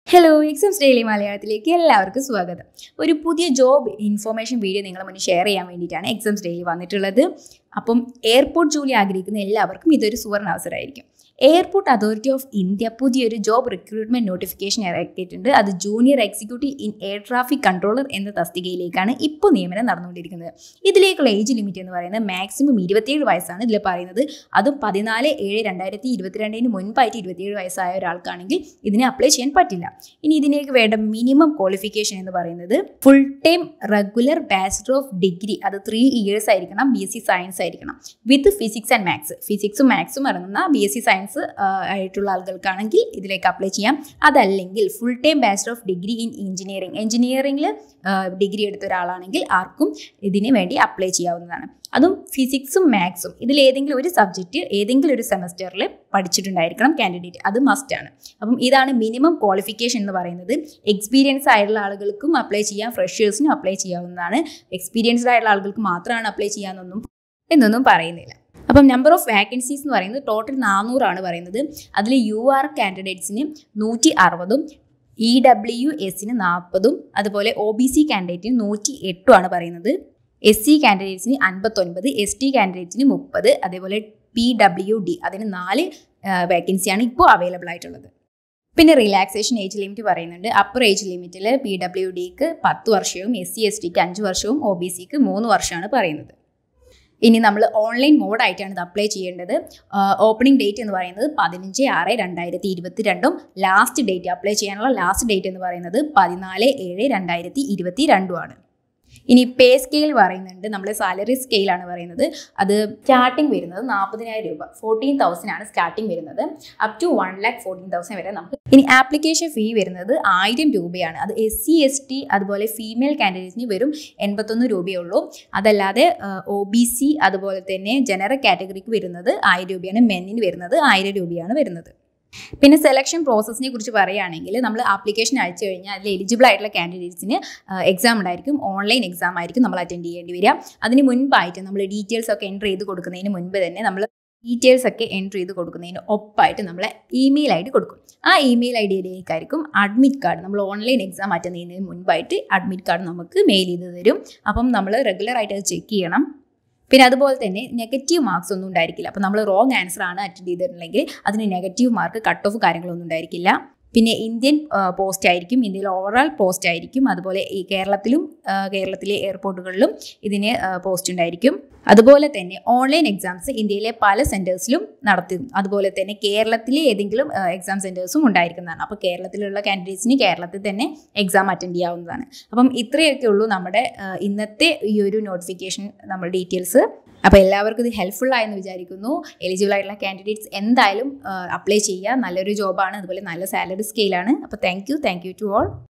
hello exams daily മലയാളത്തിലേക്ക് എല്ലാവർക്കും സ്വാഗതം ഒരു പുതിയ ജോബ് ഇൻഫോർമേഷൻ വീഡിയോ നിങ്ങളെ മുന്നിൽ ഷെയർ ചെയ്യാൻ വേണ്ടിയിട്ടാണ് എക്സാംസ് ഡെയിലി വന്നിട്ടുള്ളത് അപ്പം എയർപോർട്ട് ജോലി ആഗ്രഹിക്കുന്ന എല്ലാവർക്കും ഇതൊരു സുവർണ അവസരമായിരിക്കും എയർപോർട്ട് അതോറിറ്റി ഓഫ് ഇന്ത്യ പുതിയൊരു ജോബ് റിക്രൂട്ട്മെന്റ് നോട്ടിഫിക്കേഷൻ ഇറക്കിയിട്ടുണ്ട് അത് junior executive in air traffic controller എന്ന തസ്തികയിലേക്കാണ് ഇപ്പോൾ നിയമനം നടന്നുകൊണ്ടിരിക്കുന്നത് ഇതിലേക്കുള്ള ഏജ് ലിമിറ്റ് എന്ന് പറയുന്നത് മാക്സിമം ഇരുപത്തിയേഴ് വയസ്സാണ് ഇതിൽ പറയുന്നത് അതും പതിനാല് ഏഴ് രണ്ടായിരത്തി ഇരുപത്തിരണ്ടിന് മുൻപായിട്ട് ഇരുപത്തിയേഴ് വയസ്സായ ഒരാൾക്കാണെങ്കിൽ ഇതിന് അപ്ലൈ ചെയ്യാൻ പറ്റില്ല ഇനി ഇതിലേക്ക് വേണ്ട മിനിമം ക്വാളിഫിക്കേഷൻ എന്ന് പറയുന്നത് full time regular bachelor of degree അത് ത്രീ ഇയേഴ്സ് ആയിരിക്കണം ബി എസ് സി സയൻസ് ആയിരിക്കണം വിത്ത് ഫിസിക്സ് ആൻഡ് മാത്സ് ഫിസിക്സും മാത്സും ഇറങ്ങുന്ന ബി എസ് സി സയൻസ് ആയിട്ടുള്ള ആളുകൾക്കാണെങ്കിൽ ഇതിലേക്ക് അപ്ലൈ ചെയ്യാം അതല്ലെങ്കിൽ full time bachelor of degree in engineering എഞ്ചിനീയറിംഗിൽ ഡിഗ്രി എടുത്ത ഒരാളാണെങ്കിൽ ആർക്കും ഇതിന് വേണ്ടി അപ്ലൈ ചെയ്യാവുന്നതാണ് അതും ഫിസിക്സും മാത്സും ഇതിൽ ഏതെങ്കിലും ഒരു സബ്ജക്റ്റ് ഏതെങ്കിലും ഒരു സെമസ്റ്ററിൽ പഠിച്ചിട്ടുണ്ടായിരിക്കണം കാൻഡിഡേറ്റ് അത് മസ്റ്റ് ആണ് അപ്പം ഇതാണ് മിനിമം ക്വാളിഫിക്കേഷൻ എന്ന് പറയുന്നത് എക്സ്പീരിയൻസ് ആയിട്ടുള്ള ആളുകൾക്കും അപ്ലൈ ചെയ്യാം ഫ്രഷേഴ്സിനും അപ്ലൈ ചെയ്യാവുന്നതാണ് എക്സ്പീരിയൻസ്ഡ് ആയിട്ടുള്ള ആളുകൾക്ക് മാത്രമാണ് അപ്ലൈ ചെയ്യാമെന്നൊന്നും എന്നൊന്നും പറയുന്നില്ല അപ്പം നമ്പർ ഓഫ് വാക്കൻസീസ് എന്ന് പറയുന്നത് ടോട്ടൽ നാനൂറാണ് പറയുന്നത് അതിൽ യു ആർ കാൻഡിഡേറ്റ്സിന് നൂറ്റി അറുപതും ഇ ഡബ്ല്യു എസിന് നാൽപ്പതും അതുപോലെ ഒ ബി സി കാൻഡിഡേറ്റിന് നൂറ്റി എട്ടുമാണ് പറയുന്നത് എസ് സി കാൻഡിഡേറ്റ്സിന് അൻപത്തൊൻപത് എസ് ടി കാൻഡിഡേറ്റ്സിന് മുപ്പത് അതേപോലെ പി ഡബ്ല്യു ഡി അതിന് നാല് വേക്കൻസിയാണ് ഇപ്പോൾ അവൈലബിൾ ആയിട്ടുള്ളത് പിന്നെ റിലാക്സേഷൻ ഏജ് ലിമിറ്റ് പറയുന്നുണ്ട് അപ്പർ ഏജ് ലിമിറ്റിൽ പി ഡബ്ല്യു ഡിക്ക് പത്ത് വർഷവും എസ് സി എസ് ടിക്ക് അഞ്ച് വർഷവും ഒ ബി സിക്ക് മൂന്ന് വർഷമാണ് പറയുന്നത് ഇനി നമ്മൾ ഓൺലൈൻ മോഡായിട്ടാണ് ഇത് അപ്ലൈ ചെയ്യേണ്ടത് ഓപ്പണിംഗ് ഡേറ്റ് എന്ന് പറയുന്നത് പതിനഞ്ച് ആറ് രണ്ടായിരത്തി ഇരുപത്തി രണ്ടും ലാസ്റ്റ് ഡേറ്റ് അപ്ലൈ ചെയ്യാനുള്ള ലാസ്റ്റ് ഡേറ്റ് എന്ന് പറയുന്നത് പതിനാല് ഏഴ് രണ്ടായിരത്തി ഇരുപത്തി രണ്ടുമാണ് ഇനി പേ സ്കെയിൽ പറയുന്നുണ്ട് നമ്മുടെ സാലറി സ്കെയിലാണ് പറയുന്നത് അത് സ്റ്റാർട്ടിംഗ് വരുന്നത് നാൽപ്പതിനായിരം രൂപ ഫോർട്ടീൻ തൗസൻഡ് ആണ് സ്റ്റാർട്ടിംഗ് വരുന്നത് up to one lakh fourteen thousand വരെ നമുക്ക് ഇനി ആപ്ലിക്കേഷൻ ഫീ വരുന്നത് ആയിരം രൂപയാണ് അത് എസ് സി എസ് ടി അതുപോലെ ഫീമെയിൽ കാൻഡിഡേറ്റ്സിന് വരും എൺപത്തൊന്ന് രൂപയേ ഉള്ളൂ അതല്ലാതെ ഒ ബി സി അതുപോലെ തന്നെ ജനറൽ കാറ്റഗറിക്ക് വരുന്നത് ആയിരം രൂപയാണ് മെന്നിന് വരുന്നത് ആയിരം രൂപയാണ് വരുന്നത് പിന്നെ സെലക്ഷൻ പ്രോസസ്സിനെ കുറിച്ച് പറയുകയാണെങ്കിൽ നമ്മൾ ആപ്ലിക്കേഷൻ അയച്ചു കഴിഞ്ഞാൽ അതിൽ എലിജിബിൾ ആയിട്ടുള്ള കാൻഡിഡേറ്റ്സിന് എക്സാം ഉണ്ടായിരിക്കും ഓൺലൈൻ എക്സാം ആയിരിക്കും നമ്മൾ അറ്റൻഡ് ചെയ്യേണ്ടി വരിക അതിന് മുൻപായിട്ട് നമ്മൾ ഡീറ്റെയിൽസ് ഒക്കെ എൻ്റർ ചെയ്ത് കൊടുക്കുന്നതിന് മുൻപ് തന്നെ നമ്മൾ ഡീറ്റെയിൽസ് ഒക്കെ എൻ്റർ ചെയ്ത് കൊടുക്കുന്നതിന് ഒപ്പായിട്ട് നമ്മൾ ഇമെയിൽ ഐ ഡി കൊടുക്കും ആ ഇമെയിൽ ഐ ഡിയിലേക്കായിരിക്കും അഡ്മിറ്റ് കാർഡ് നമ്മൾ ഓൺലൈൻ എക്സാം അറ്റൻഡ് ചെയ്യുന്നതിന് മുൻപായിട്ട് അഡ്മിറ്റ് കാർഡ് നമുക്ക് മെയിൽ ചെയ്ത് തരും അപ്പം നമ്മൾ റെഗുലറായിട്ട് അത് ചെക്ക് ചെയ്യണം പിന്നെ അതുപോലെ തന്നെ നെഗറ്റീവ് മാർക്സ് ഒന്നും ഉണ്ടായിരിക്കില്ല അപ്പോൾ നമ്മൾ റോങ് ആൻസർ ആണ് അറ്റൻഡ് ചെയ്തിട്ടുണ്ടെങ്കിൽ അതിന് നെഗറ്റീവ് മാർക്ക് കട്ട് ഓഫ് കാര്യങ്ങളൊന്നും ഉണ്ടായിരിക്കില്ല പിന്നെ ഇന്ത്യൻ പോസ്റ്റ് ആയിരിക്കും ഇന്ത്യയിൽ ഓവറോൾ പോസ്റ്റ് ആയിരിക്കും അതുപോലെ ഈ കേരളത്തിലും കേരളത്തിലെ എയർപോർട്ടുകളിലും ഇതിന് പോസ്റ്റ് ഉണ്ടായിരിക്കും അതുപോലെ തന്നെ ഓൺലൈൻ എക്സാംസ് ഇന്ത്യയിലെ പല സെൻറ്റേഴ്സിലും നടത്തും അതുപോലെ തന്നെ കേരളത്തിലെ ഏതെങ്കിലും എക്സാം സെൻറ്റേഴ്സും ഉണ്ടായിരിക്കുന്നതാണ് അപ്പോൾ കേരളത്തിലുള്ള കാൻഡിഡേറ്റ്സിന് കേരളത്തിൽ തന്നെ എക്സാം അറ്റൻഡ് ചെയ്യാവുന്നതാണ് അപ്പം ഇത്രയൊക്കെ ഉള്ളൂ നമ്മുടെ ഇന്നത്തെ ഈ ഒരു നോട്ടിഫിക്കേഷൻ നമ്മൾ ഡീറ്റെയിൽസ് അപ്പോൾ എല്ലാവർക്കും ഇത് ഹെൽപ്ഫുൾ ആയെന്ന് വിചാരിക്കുന്നു എലിജിബിൾ ആയിട്ടുള്ള കാൻഡിഡേറ്റ്സ് എന്തായാലും അപ്ലൈ ചെയ്യുക നല്ലൊരു ജോബാണ് അതുപോലെ നല്ല സാലറി സ്കെയിലാണ് അപ്പോൾ thank you thank you to all